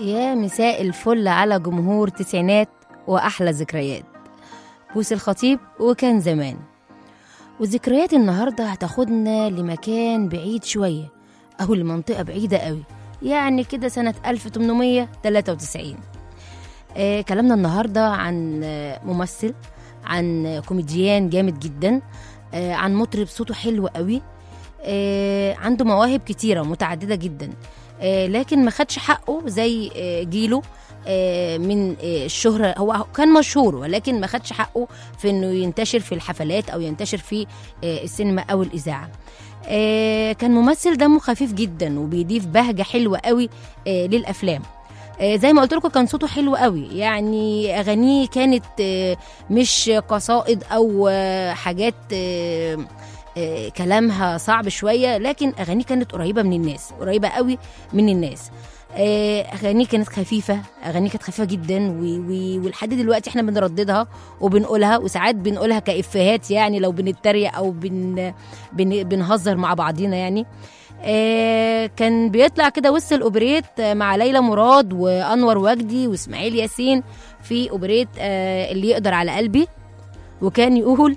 يا مساء الفل على جمهور تسعينات وأحلى ذكريات بوس الخطيب وكان زمان وذكريات النهاردة هتاخدنا لمكان بعيد شوية أو لمنطقة بعيدة قوي يعني كده سنة 1893 آه كلامنا النهاردة عن آه، ممثل عن آه، كوميديان جامد جدا آه عن مطرب صوته حلو قوي آه عنده مواهب كتيرة متعددة جدا آه لكن ما خدش حقه زي آه جيله آه من آه الشهرة هو كان مشهور ولكن ما خدش حقه في انه ينتشر في الحفلات او ينتشر في آه السينما او الاذاعة آه كان ممثل دمه خفيف جدا وبيضيف بهجة حلوة قوي آه للأفلام آه، زي ما قلت لكم كان صوته حلو قوي يعني اغانيه كانت آه، مش قصائد او آه، حاجات آه، آه، كلامها صعب شويه لكن اغانيه كانت قريبه من الناس قريبه قوي من الناس آه، اغانيه كانت خفيفه اغانيه كانت خفيفه جدا و- و- ولحد دلوقتي احنا بنرددها وبنقولها وساعات بنقولها كافيهات يعني لو بنتريق او بن بن بنهزر مع بعضينا يعني آه، كان بيطلع كده وسط الاوبريت آه، مع ليلى مراد وانور وجدي واسماعيل ياسين في اوبريت آه، اللي يقدر على قلبي وكان يقول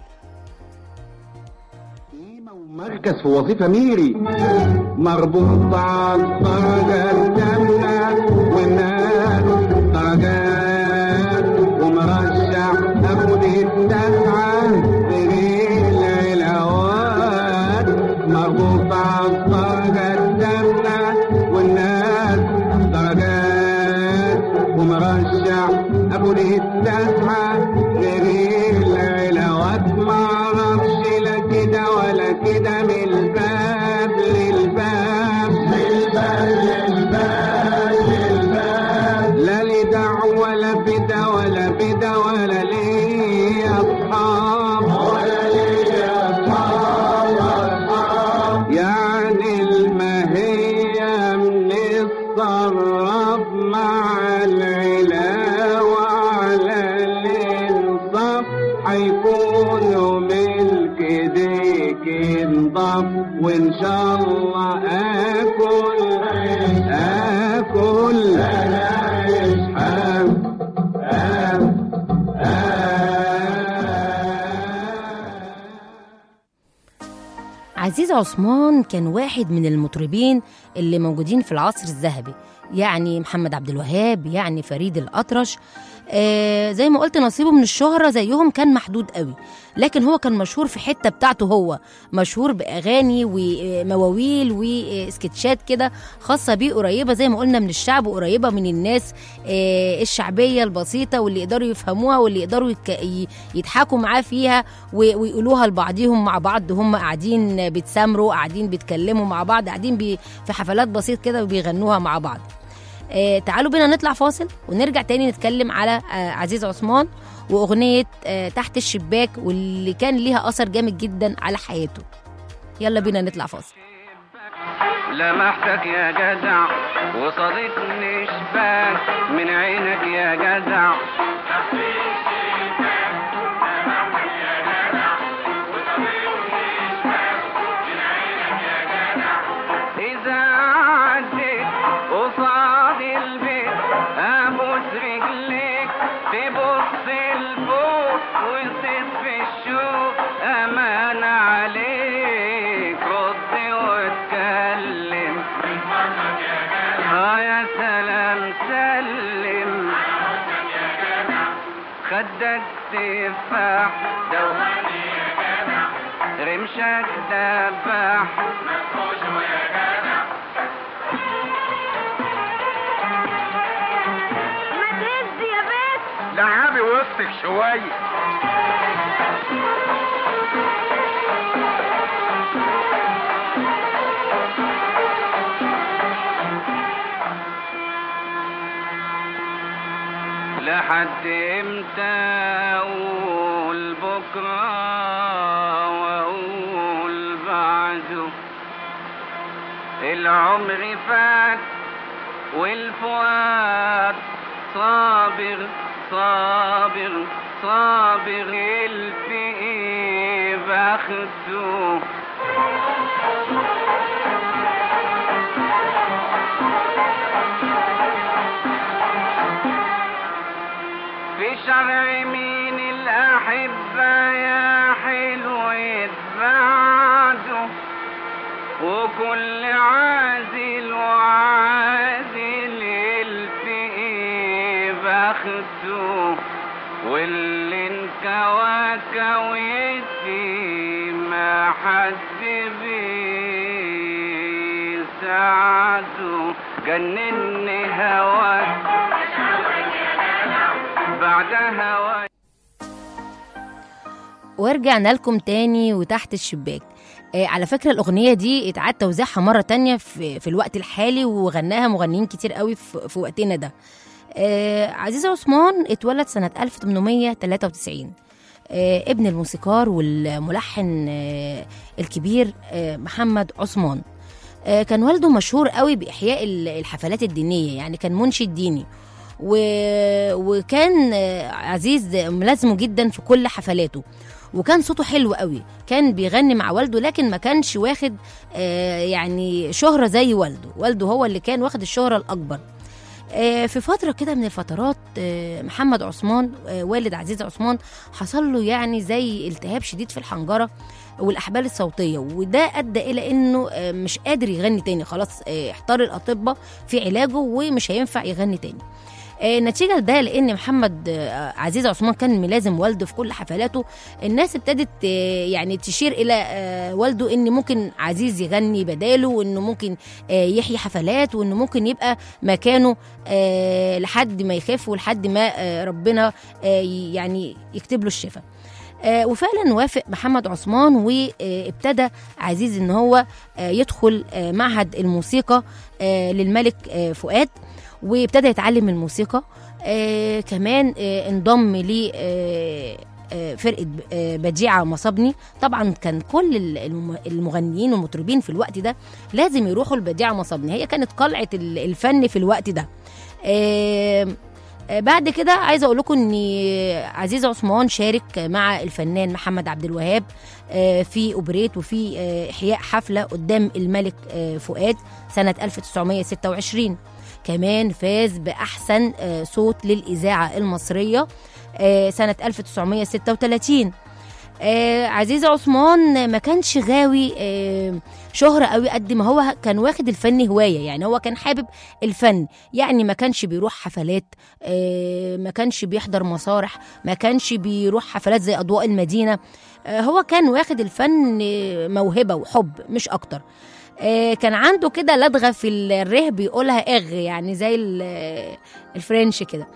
مركز في وظيفة ميري مربوط على الدرجة الجنة والناس درجات ومرشح أخد الدفعة بغير العلاوات مربوط على الدرجة الجنة والناس درجات ومرشح أخد الدفعة بغير العلاوات معرفش لا كده ولا كده من الباب للباب للباب للباب للباب لا لي دعوة ولا بدا ولا بدا ولا لي أصحاب ولا لي أصحاب أصحاب يعني المهية من الصرف مع العلا وعلى الانصاف حيكونوا ملك ديك انضاف وان شاء الله اكل اكل انا مش حاب عزيز عثمان كان واحد من المطربين اللي موجودين في العصر الذهبي يعني محمد عبد الوهاب يعني فريد الأطرش آه زي ما قلت نصيبه من الشهرة زيهم كان محدود قوي لكن هو كان مشهور في حتة بتاعته هو مشهور بأغاني ومواويل وسكتشات كده خاصة بيه قريبة زي ما قلنا من الشعب وقريبة من الناس آه الشعبية البسيطة واللي يقدروا يفهموها واللي يقدروا يتك- ي- يضحكوا معاه فيها و- ويقولوها لبعضهم مع بعض هم قاعدين بيتسامروا قاعدين بيتكلموا مع بعض قاعدين بي في حفلات بسيط كده وبيغنوها مع بعض آه تعالوا بينا نطلع فاصل ونرجع تاني نتكلم على آه عزيز عثمان واغنيه آه تحت الشباك واللي كان ليها اثر جامد جدا على حياته يلا بينا نطلع فاصل لمحتك يا جدع وصادتني شباك من عينك يا جدع إذا عديت قصاد البيت أبوس رجليك تبص لفوق وزيد في الشوق أمان عليك رد واتكلم اه يا سلام سلم خدك تفاح دواني رمشك دباح ما تهز يا بنت لعبي وسطك شوية لحد امتى اقول بكره واقول بعده العمر فات والفؤاد صابر صابر صابر الفقي بخته الشرع مين الأحبة يا حلو يتبعده وكل عازل وعازل يلتقي بخته واللي انكوى كويتي ما حد بيساعده جنني هواك بعد هواك ورجعنا لكم تاني وتحت الشباك آه على فكرة الأغنية دي اتعاد توزيعها مرة تانية في, في الوقت الحالي وغناها مغنيين كتير قوي في, في وقتنا ده آه عزيز عثمان اتولد سنة 1893 آه ابن الموسيقار والملحن آه الكبير آه محمد عثمان آه كان والده مشهور قوي بإحياء ال- الحفلات الدينية يعني كان منشد ديني و... وكان آه، عزيز ملازمه جدا في كل حفلاته وكان صوته حلو قوي كان بيغني مع والده لكن ما كانش واخد آه، يعني شهرة زي والده والده هو اللي كان واخد الشهرة الأكبر آه، في فترة كده من الفترات آه، محمد عثمان آه، والد عزيز عثمان حصل له يعني زي التهاب شديد في الحنجرة والأحبال الصوتية وده أدى إلى إنه آه، مش قادر يغني تاني خلاص آه، احتار الأطباء في علاجه ومش هينفع يغني تاني آه، نتيجة لده لأن محمد آه، عزيز عثمان كان ملازم والده في كل حفلاته الناس ابتدت آه، يعني تشير إلى آه، والده إن ممكن عزيز يغني بداله وإنه ممكن آه، يحيي حفلات وإنه ممكن يبقى مكانه آه، لحد ما يخف ولحد ما آه، ربنا آه، يعني يكتب له الشفاء آه، وفعلا وافق محمد عثمان وابتدى عزيز ان هو آه، يدخل آه، معهد الموسيقى آه، للملك آه، فؤاد وابتدى يتعلم الموسيقى آه كمان آه انضم ل آه آه، فرقة آه، بديعة مصابني طبعا كان كل ال- الم- المغنيين والمطربين في الوقت ده لازم يروحوا البديعة مصابني هي كانت قلعة ال- الفن في الوقت ده آه، آه، بعد كده عايزه اقول لكم ان عزيز عثمان شارك مع الفنان محمد عبد الوهاب آه، في اوبريت وفي آه، احياء حفله قدام الملك آه، فؤاد سنه 1926 كمان فاز باحسن آه، صوت للاذاعه المصريه آه، سنه 1936 آه عزيز عثمان ما كانش غاوي آه شهرة قوي قد ما هو كان واخد الفن هواية يعني هو كان حابب الفن يعني ما كانش بيروح حفلات آه ما كانش بيحضر مسارح ما كانش بيروح حفلات زي أضواء المدينة آه هو كان واخد الفن آه، موهبة وحب مش أكتر آه كان عنده كده لدغة في الره بيقولها إغ يعني زي ال- الفرنش كده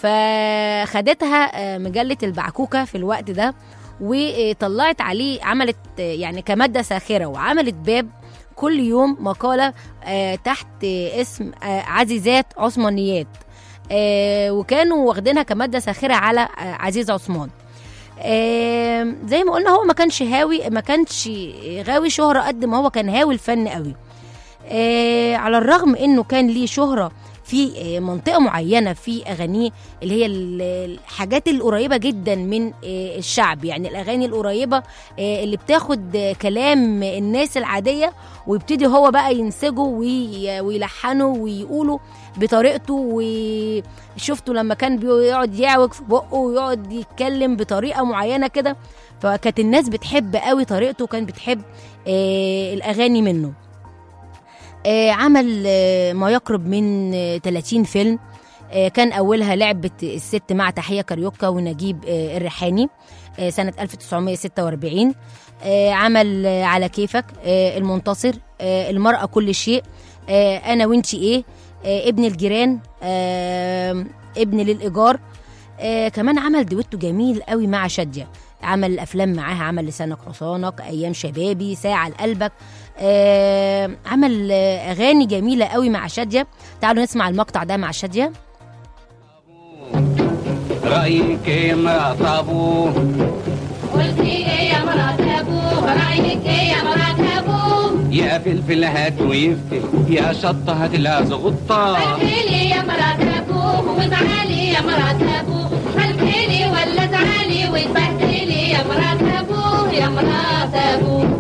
فخدتها آه، مجلة البعكوكة في الوقت ده وطلعت عليه عملت آه، يعني كمادة ساخرة وعملت باب كل يوم مقالة آه، تحت آه، اسم آه، عزيزات عثمانيات آه، وكانوا واخدينها كمادة ساخرة على آه، عزيز عثمان آه، زي ما قلنا هو ما كانش هاوي ما كانش غاوي شهرة قد ما هو كان هاوي الفن قوي آه، على الرغم انه كان ليه شهرة في آه، منطقة معينة في أغانيه اللي هي ال- الحاجات القريبة جدا من آه، الشعب يعني الأغاني القريبة آه، اللي بتاخد آه، كلام الناس العادية ويبتدي هو بقى ينسجه وي- ويلحنه ويقوله بطريقته وشفته لما كان بيقعد يعوج في بقه ويقعد يتكلم بطريقة معينة كده فكانت الناس بتحب قوي طريقته وكانت بتحب آه، الأغاني منه آه، عمل آه، ما يقرب من آه، 30 فيلم آه، كان أولها لعبة الست مع تحية كاريوكا ونجيب آه، الريحاني آه، سنة 1946 آه، عمل آه، على كيفك آه، المنتصر آه، المرأة كل شيء آه، أنا وانتي إيه آه، ابن الجيران آه، ابن للإيجار آه، كمان عمل دويتو جميل قوي مع شادية عمل الافلام معاها عمل لسانك حصانك ايام شبابي ساعه لقلبك آه عمل آه، اغاني جميله قوي مع شاديه تعالوا نسمع المقطع ده مع شاديه رأيك يا مرات أبوه قلتي ايه يا مرات ابوه رايك ايه يا مرات ابوه يا فلفل هات ويفتل يا شطة هات لها زغطة قلتيلي يا مرات ابوه وازعلي يا مرات ابوه قلتيلي ولا ازعلي وتبهدلي يا مرات ابوه يا مرات ابوه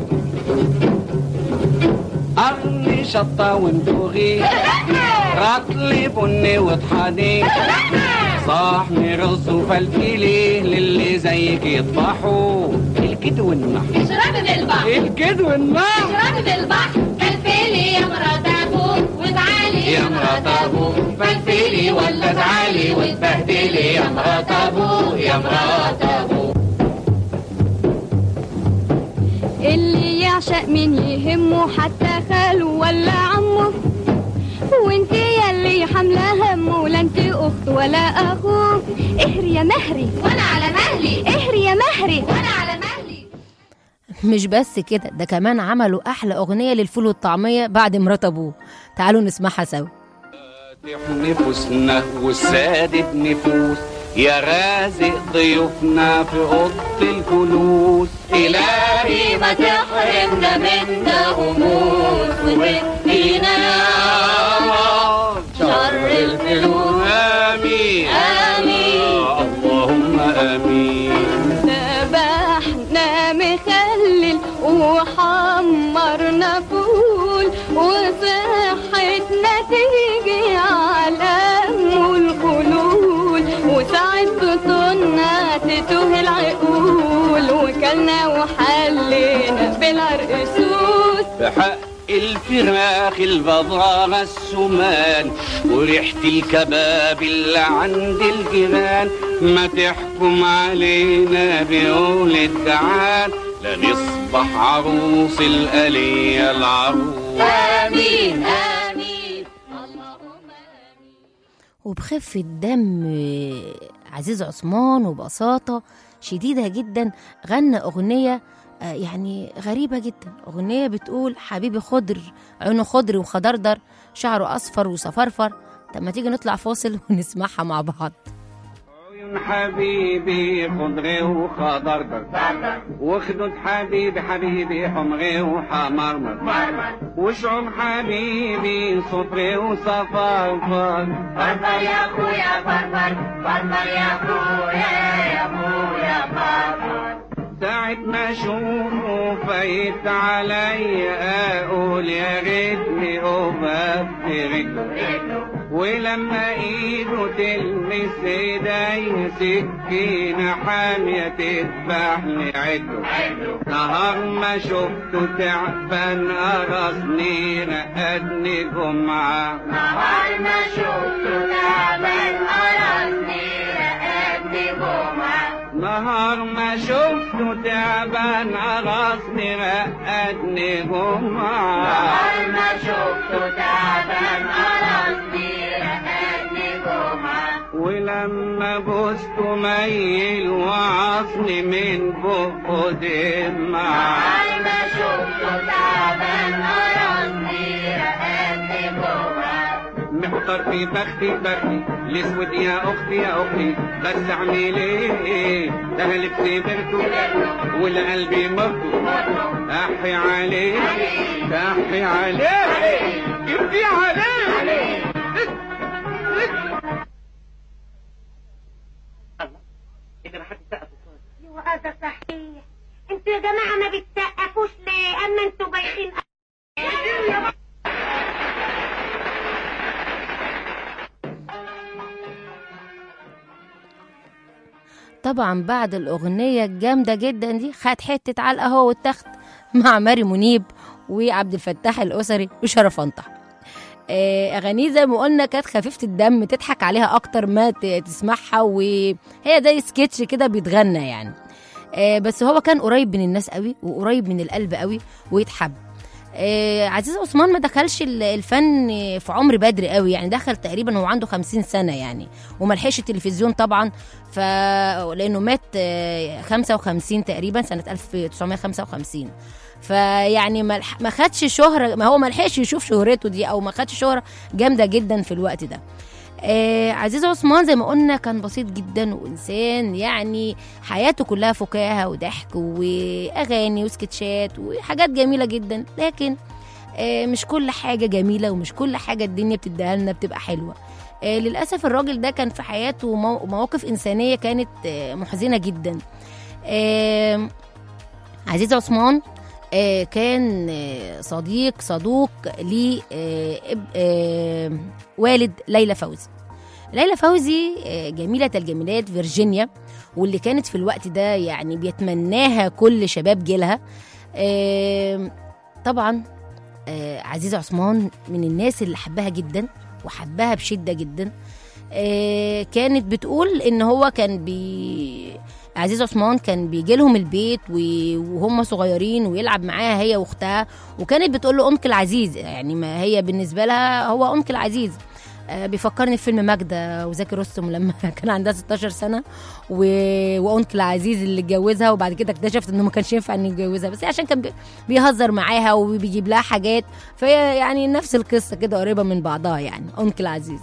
قرني شطة ومدوغي رطلي بني وطحاني صحن رز وفلفليه للي زيك يطفحوا الكد والنح اشربي بالبحر الكد والنح اشربي بالبحر فلفلي يا مرات ابوك وازعلي يا مرات ابوك فلفلي ولا ازعلي واتبهدلي يا مرات ابوك يا مرات ابوك اللي يعشق مين يهمه حتى خاله ولا عمه وانت يلي حامله همه لا انت اخت ولا اخوه اهري يا مهري وانا على مهلي اهري يا مهري وانا على مهلي مش بس كده ده كمان عملوا احلى اغنيه للفول والطعميه بعد مرات ابوه تعالوا نسمعها سوا فاتح نفوسنا والسادة نفوس يا رازق ضيوفنا في اوضه الجلوس الهي ما تحرمنا من ده غموس وتدينا يا رب شر الفلوس امين امين اللهم امين ذبحنا مخلل وحمرنا فول وصحتنا تيجي على أم الخلول وساعة بطننا تتوه العقول وكلنا وحلينا بالعرق سوس بحق الفراخ البضاعة السمان وريحة الكباب اللي عند الجيران ما تحكم علينا بقول الدعان لا نصبح عروس الآلية العروس امين امين اللهم امين وبخفة دم آه، عزيز عثمان وبساطة شديدة جدا غنى أغنية آه، يعني غريبة جدا أغنية بتقول حبيبي خضر عينه خضر وخضردر شعره أصفر وصفرفر طب ما تيجي نطلع فاصل ونسمعها مع بعض عيون حبيبي خضر وخضردر وخدود حبيبي حبيبي حمر وحمرمر وشعر حبيبي صفر وصفرفر فرفر يا اخويا فرفر فرفر يا اخويا يا اخويا فرفر ساعة ما اشوفه فايت عليا اقول يا ريتني اقف في رجله ولما ايده تلمس ايدي سكينة حامية تذبح لي عده نهار ما شفته تعبان قرصني رقدني جمعة نهار ما شفته تعبان قرصني رقدني جمعة نهار ما شفته تعبان قرصني رقدني جمعة نهار ما شفته تعبان قرصني رقدني جمعة ولما بوسته ميل وعصني من بقه دمعة نهار ما شفته تعبان قرصني رقدني جمعة محتار في بختي بختي الاسود يا اختي يا اختي بس اعمل ايه ده لبسي برته والقلب مرته احي عليه احي عليه جبتي عليه وهذا صحيح انتوا يا جماعه ما بتسقفوش ليه اما انتوا بايخين طبعا بعد الأغنية الجامدة جدا دي خد حتة علقة هو والتخت مع ماري منيب وعبد الفتاح الأسري وشرف أنطح آه، أغانيه زي ما قلنا كانت خفيفة الدم تضحك عليها أكتر ما ت- تسمعها وهي زي سكتش كده بيتغنى يعني آه، بس هو كان قريب من الناس قوي وقريب من القلب قوي ويتحب آه، عزيز عثمان ما دخلش ال- الفن في عمر بدري قوي يعني دخل تقريبا هو عنده 50 سنة يعني وما لحقش التلفزيون طبعا ف لانه مات آه، 55 تقريبا سنة 1955 فيعني ما لح- ما خدش شهرة ما هو ما لحقش يشوف شهرته دي او ما خدش شهرة جامدة جدا في الوقت ده آه عزيز عثمان زي ما قلنا كان بسيط جدا وانسان يعني حياته كلها فكاهه وضحك واغاني وسكتشات وحاجات جميله جدا لكن آه مش كل حاجه جميله ومش كل حاجه الدنيا بتديها لنا بتبقى حلوه آه للاسف الراجل ده كان في حياته مو- مواقف انسانيه كانت آه محزنه جدا آه عزيز عثمان آه، كان آه، صديق صدوق لوالد ليلى فوزي ليلى فوزي آه، جميلة الجميلات فيرجينيا واللي كانت في الوقت ده يعني بيتمناها كل شباب جيلها آه، طبعا آه، عزيزة عثمان من الناس اللي حبها جدا وحبها بشدة جدا آه، كانت بتقول ان هو كان بي عزيز عثمان كان بيجي لهم البيت و- وهم صغيرين ويلعب معاها هي واختها وكانت بتقول له انكل عزيز يعني ما هي بالنسبه لها هو انكل عزيز آه، بيفكرني في فيلم ماجدة وزكي رستم لما كان عندها 16 سنة و... وأنكل عزيز اللي اتجوزها وبعد كده اكتشفت إنه ما كانش ينفع إنه يتجوزها بس هي عشان كان بي- بيهزر معاها وبيجيب لها حاجات فهي يعني نفس القصة كده قريبة من بعضها يعني أنكل عزيز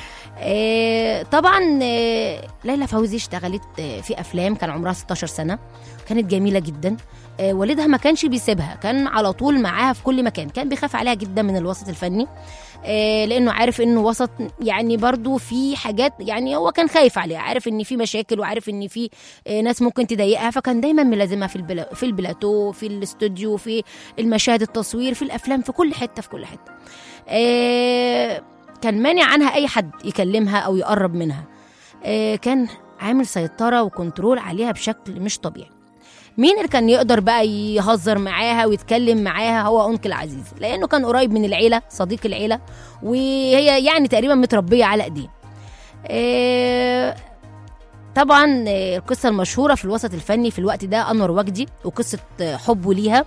آه، طبعا آه، ليلى فوزي اشتغلت آه، في افلام كان عمرها 16 سنه كانت جميله جدا آه، والدها ما كانش بيسيبها كان على طول معاها في كل مكان كان بيخاف عليها جدا من الوسط الفني آه، لانه عارف انه وسط يعني برضو في حاجات يعني هو كان خايف عليها عارف ان في مشاكل وعارف ان في آه، ناس ممكن تضايقها فكان دايما ملازمها في البلا في البلاتو في الاستوديو في المشاهد التصوير في الافلام في كل حته في كل حته آه، كان مانع عنها اي حد يكلمها او يقرب منها آه، كان عامل سيطره وكنترول عليها بشكل مش طبيعي مين اللي كان يقدر بقى يهزر معاها ويتكلم معاها هو انكل عزيز لانه كان قريب من العيله صديق العيله وهي يعني تقريبا متربيه على ايديه آه، طبعا آه، القصه المشهوره في الوسط الفني في الوقت ده انور وجدي وقصه آه، حبه ليها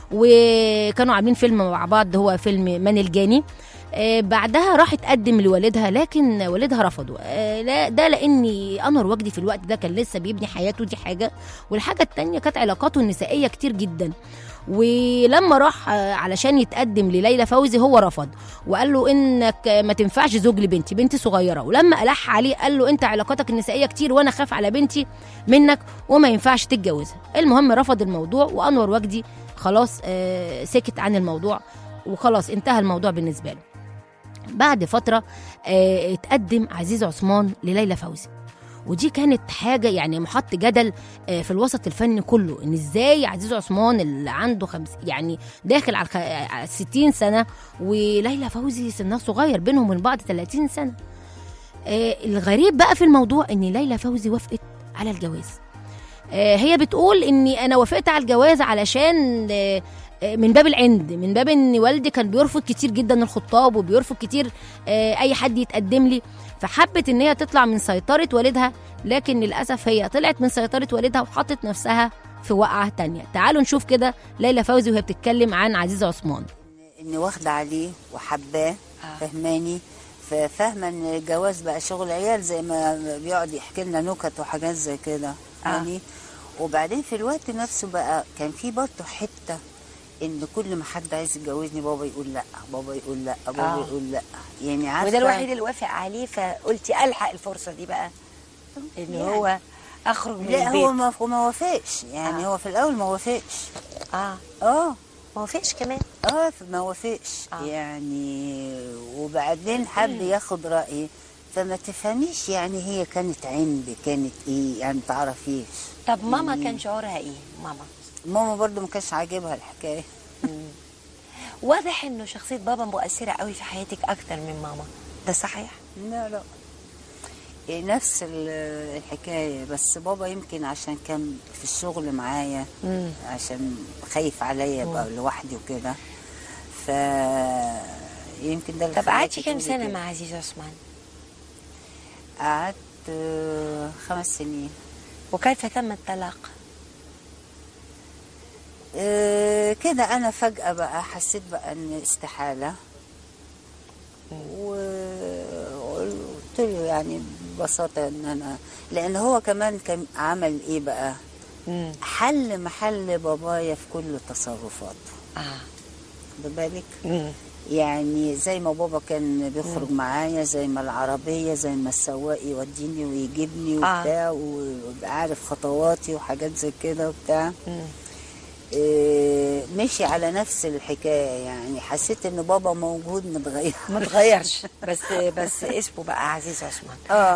وكانوا عاملين فيلم مع بعض هو فيلم من الجاني آه، بعدها راح تقدم لوالدها لكن والدها رفضه آه، لا ده لان انور وجدي في الوقت ده كان لسه بيبني حياته دي حاجه والحاجه التانية كانت علاقاته النسائيه كتير جدا ولما راح آه، علشان يتقدم لليلى فوزي هو رفض وقال له انك آه، ما تنفعش زوج لبنتي بنتي صغيره ولما الح عليه قال له انت علاقاتك النسائيه كتير وانا خاف على بنتي منك وما ينفعش تتجوزها المهم رفض الموضوع وانور وجدي خلاص آه، سكت عن الموضوع وخلاص انتهى الموضوع بالنسبه له بعد فتره آه، اتقدم عزيز عثمان لليلى فوزي ودي كانت حاجه يعني محط جدل آه، في الوسط الفني كله ان ازاي عزيز عثمان اللي عنده خمس يعني داخل على الخ- على 60 سنه وليلى فوزي سنها صغير بينهم وبين بعض 30 سنه آه، الغريب بقى في الموضوع ان ليلى فوزي وافقت على الجواز آه، هي بتقول اني انا وافقت على الجواز علشان آه، آه، من باب العند من باب ان والدي كان بيرفض كتير جدا الخطاب وبيرفض كتير آه، اي حد يتقدم لي فحبت ان هي تطلع من سيطره والدها لكن للاسف هي طلعت من سيطره والدها وحطت نفسها في وقعه تانية تعالوا نشوف كده ليلى فوزي وهي بتتكلم عن عزيزه عثمان اني واخده عليه وحباه فهماني فاهمه ان الجواز بقى شغل عيال زي ما بيقعد يحكي لنا نكت وحاجات زي كده يعني وبعدين في الوقت نفسه بقى كان في برضه حته ان كل ما حد عايز يتجوزني بابا يقول لا بابا يقول لا بابا آه. يقول لا يعني عارفه وده الوحيد اللي وافق عليه فقلتي الحق الفرصه دي بقى ان يعني. هو اخرج من لا البيت هو ما هو ما وافقش يعني آه. هو في الاول ما وافقش اه اه ما وافقش كمان اه ما وافقش آه. يعني وبعدين حب ياخد رايي فما تفهميش يعني هي كانت عند كانت ايه يعني ما تعرفيش طب ماما كان شعورها ايه ماما ماما برضو ما كانش عاجبها الحكايه واضح انه شخصيه بابا مؤثره قوي في حياتك اكتر من ماما ده صحيح لا لا إيه نفس ال- الحكايه بس بابا يمكن عشان كان في الشغل معايا مم. عشان خايف عليا بقى لوحدي وكده ف يمكن ده اللي طب خلاكي قعدتي كام تقولي سنه كده. مع عزيز عثمان قعدت آه، خمس سنين وكيف تم الطلاق آه، كده انا فجأة بقى حسيت بقى ان استحالة وقلت له يعني ببساطة ان انا لان هو كمان كان عمل ايه بقى مم. حل محل بابايا في كل تصرفاته اه خد بالك مم. يعني زي ما بابا كان بيخرج معايا زي ما العربية زي ما السواق يوديني ويجيبني آه. وبتاع ويبقى عارف خطواتي وحاجات زي كده وبتاع مم. إيه، مشي على نفس الحكايه يعني حسيت ان بابا موجود متغير ما اتغيرش بس بس اسمه بقى عزيز عثمان اه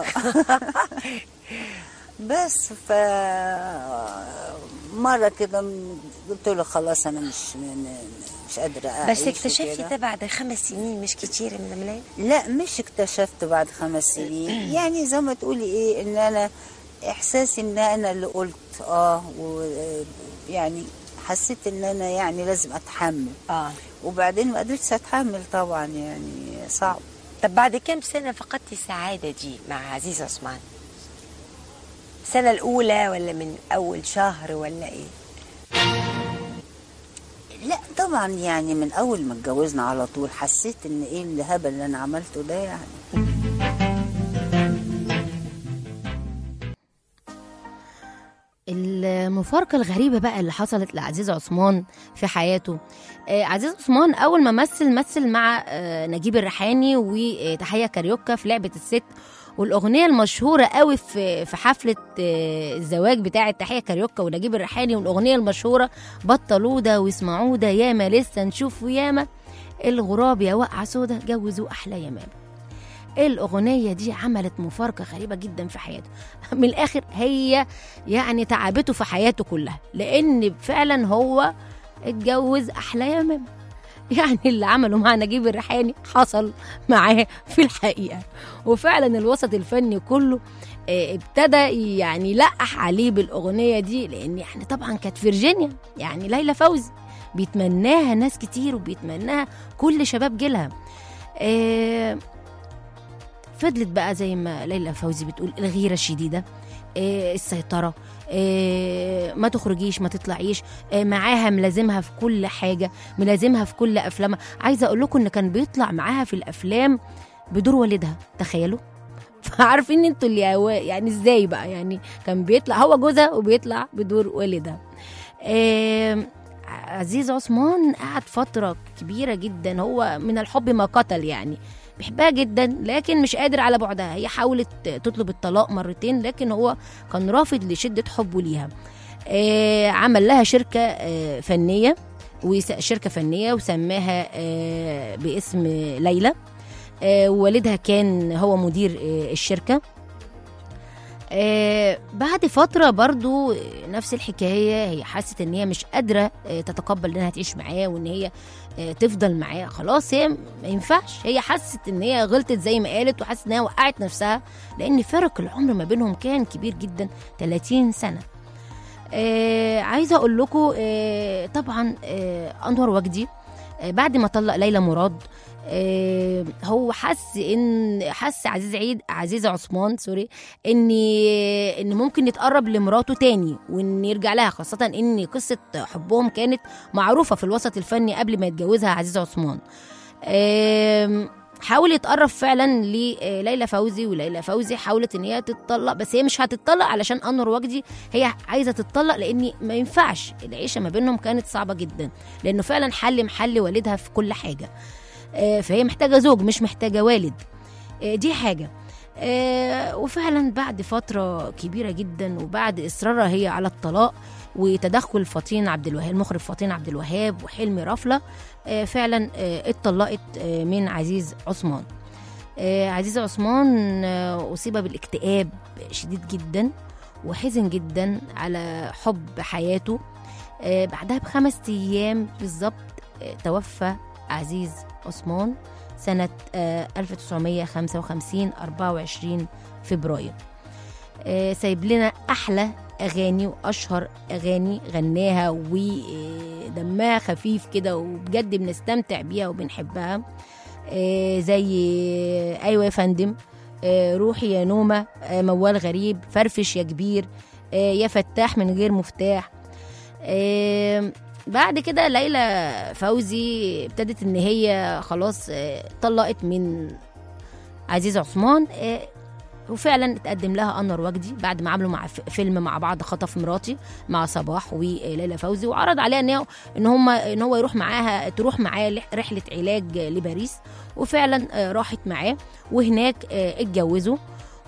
بس ف مره كده م- قلت له خلاص انا مش م- مش قادره اعيش بس اكتشفتي وكده. ده بعد خمس سنين مش كتير من الملايين لا مش اكتشفت بعد خمس سنين يعني زي ما تقولي ايه ان انا احساسي ان انا اللي قلت اه ويعني حسيت ان انا يعني لازم اتحمل اه وبعدين ما قدرتش اتحمل طبعا يعني صعب طب بعد كام سنة فقدتي السعادة دي مع عزيز عثمان؟ السنة الأولى ولا من أول شهر ولا إيه؟ لا طبعا يعني من اول ما اتجوزنا على طول حسيت ان ايه الهبل اللي انا عملته ده يعني المفارقة الغريبة بقى اللي حصلت لعزيز عثمان في حياته آه، عزيز عثمان أول ما مثل مثل مع آه، نجيب الريحاني وتحية كاريوكا في لعبة الست والأغنية المشهورة قوي في في حفلة آه، الزواج بتاعة تحية كاريوكا ونجيب الريحاني والأغنية المشهورة بطلوا ده واسمعوا ده ياما لسه نشوفه ياما الغراب يا وقع سودا جوزوا أحلى يمام الأغنية دي عملت مفارقة غريبة جدا في حياته من الآخر هي يعني تعبته في حياته كلها لأن فعلا هو اتجوز أحلى يمام يعني اللي عمله مع نجيب الريحاني حصل معاه في الحقيقة وفعلا الوسط الفني كله آه، ابتدى يعني يلقح عليه بالأغنية دي لأن يعني طبعا كانت فيرجينيا يعني ليلى فوزي بيتمناها ناس كتير وبيتمناها كل شباب جيلها آه، فضلت بقى زي ما ليلى فوزي بتقول الغيرة الشديدة آه، السيطرة آه، ما تخرجيش ما تطلعيش آه، معاها ملازمها في كل حاجة ملازمها في كل أفلامها عايزة أقول لكم إن كان بيطلع معاها في الأفلام بدور والدها تخيلوا فعارفين انتوا اللي هو- يعني ازاي بقى يعني كان بيطلع هو جوزها وبيطلع بدور والدها آم، عزيز عثمان قعد فترة كبيرة جدا هو من الحب ما قتل يعني بيحبها جدا لكن مش قادر على بعدها هي حاولت تطلب الطلاق مرتين لكن هو كان رافض لشدة حبه ليها آه عمل لها شركة آه فنية وس- شركة فنية وسماها آه باسم ليلى آه ووالدها كان هو مدير آه الشركة آه بعد فترة برضو آه، نفس الحكاية هي حست ان هي مش قادرة آه تتقبل انها تعيش معاه وان هي آه تفضل معاه خلاص هي ما ينفعش هي حست ان هي غلطت زي ما قالت وحست ان هي وقعت نفسها لان فرق العمر ما بينهم كان كبير جدا 30 سنة آه عايزة اقول لكم آه طبعا آه انور وجدي آه بعد ما طلق ليلى مراد آه هو حس ان حس عزيز عيد عزيز عثمان سوري ان ان ممكن يتقرب لمراته تاني وان يرجع لها خاصه ان قصه حبهم كانت معروفه في الوسط الفني قبل ما يتجوزها عزيز عثمان آم، حاول يتقرب فعلا لليلى فوزي وليلى فوزي حاولت ان هي تتطلق بس هي مش هتتطلق علشان انور وجدي هي عايزه تتطلق لان ما ينفعش العيشه ما بينهم كانت صعبه جدا لانه فعلا حل محل والدها في كل حاجه آه، فهي محتاجه زوج مش محتاجه والد آه، دي حاجه آه، وفعلا بعد فتره كبيره جدا وبعد اصرارها هي على الطلاق وتدخل فطين عبد الوهاب المخرج فطين عبد الوهاب وحلمي رفله آه، فعلا آه، اتطلقت آه، من عزيز عثمان آه، عزيز عثمان آه، اصيب بالاكتئاب شديد جدا وحزن جدا على حب حياته آه، بعدها بخمس ايام بالظبط آه، توفى عزيز عثمان سنة آه، 1955 24 فبراير آه، سايب لنا أحلى أغاني وأشهر أغاني غناها ودمها خفيف كده وبجد بنستمتع بيها وبنحبها آه، زي آه، أيوة يا فندم آه، روحي يا نومة آه، موال غريب فرفش يا كبير آه، يا فتاح من غير مفتاح آه، بعد كده ليلى فوزي ابتدت ان هي خلاص آه، طلقت من عزيز عثمان آه، وفعلا اتقدم لها انور وجدي بعد ما عملوا مع ف- فيلم مع بعض خطف مراتي مع صباح وليلى فوزي وعرض عليها ان هي ان هم ان هو يروح معاها تروح معاه لح- رحله علاج لباريس وفعلا آه، راحت معاه وهناك آه، اتجوزوا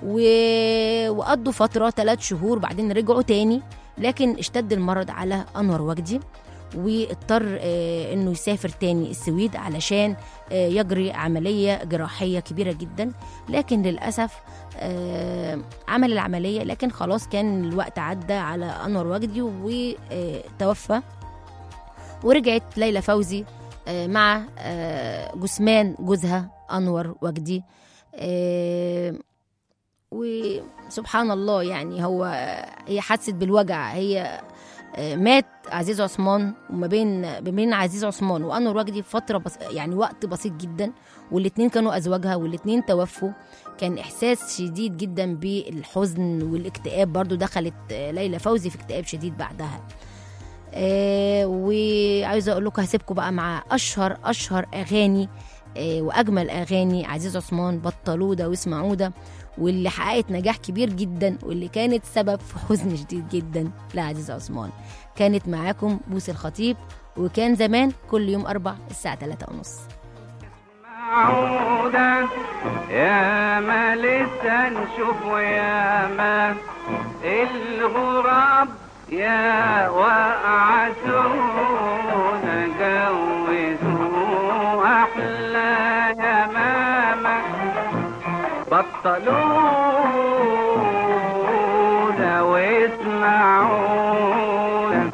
و- وقضوا فتره ثلاث شهور بعدين رجعوا تاني لكن اشتد المرض على انور وجدي واضطر آه، انه يسافر تاني السويد علشان آه، يجري عمليه جراحيه كبيره جدا لكن للاسف آه، عمل العمليه لكن خلاص كان الوقت عدى على انور وجدي وتوفى ورجعت ليلى فوزي آه، مع آه، جثمان جوزها انور وجدي آه، وسبحان الله يعني هو هي حست بالوجع هي آه، مات عزيز عثمان وما بين ما بين عزيز عثمان وانور وجدي فتره بس يعني وقت بسيط جدا والاتنين كانوا ازواجها والاتنين توفوا كان احساس شديد جدا بالحزن والاكتئاب برضو دخلت آه، ليلى فوزي في اكتئاب شديد بعدها آه وعايزه اقول لكم هسيبكم بقى مع اشهر اشهر اغاني آه واجمل اغاني عزيز عثمان بطلوا ده واسمعوا ده واللي حققت نجاح كبير جدا واللي كانت سبب في حزن شديد جدا لعزيز عثمان كانت معاكم بوس الخطيب وكان زمان كل يوم أربع الساعة 3 ونص عودة يا ما لسه نشوف ويا ما الغراب يا وقعتونا جوزوا أحلى يا ماما بطلونا واسمعونا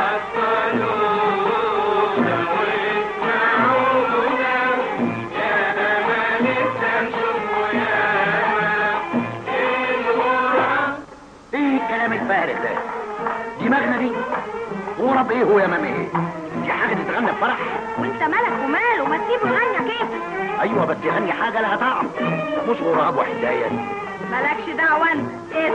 ايه الكلام الفارغ ده دماغنا دي ورب ايه هو يا مامي ايه دي حاجه تتغنى في فرح وانت مالك وماله ما تسيبه يغني كيف ايوه بس يغني حاجه لها طعم مش غراب وحدايه مالكش دعوه انت ايه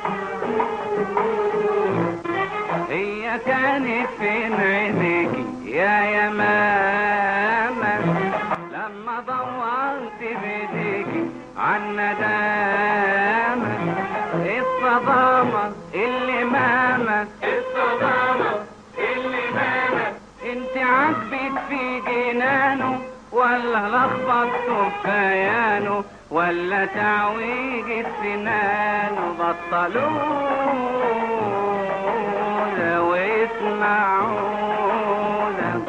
هي كانت فين عينيكي يا يا ماما لما دورت بايديكي عن ندامة الصدامة اللي ماما الصدامة اللي ماما انت عاجبك في جنانه ولا لخبطته في بيانه ولا تعويجة سنانه بطلونا واسمعونا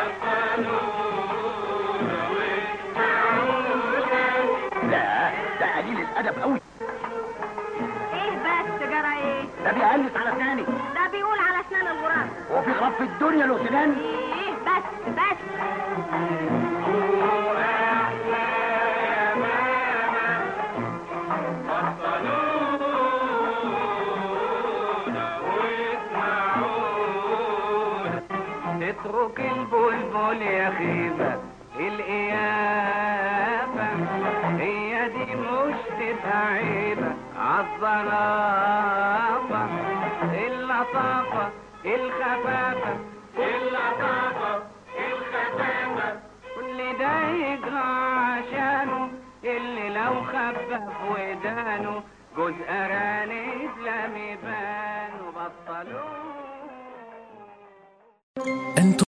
لا ده قليل الادب قوي ايه بس جرى ايه ده بيقلس على ثاني ده بيقول على اسنان الغراب هو في غراب في الدنيا له سنان ايه بس بس اترك البلبل يا خيبة الإيابة هي دي مش تبقى عيبة عالظرافة اللطافة الخفافة اللطافة الخفافة كل ده يجرى عشانه اللي لو خفف ودانه جوز أرانب لم يبان وبطلوه أنتم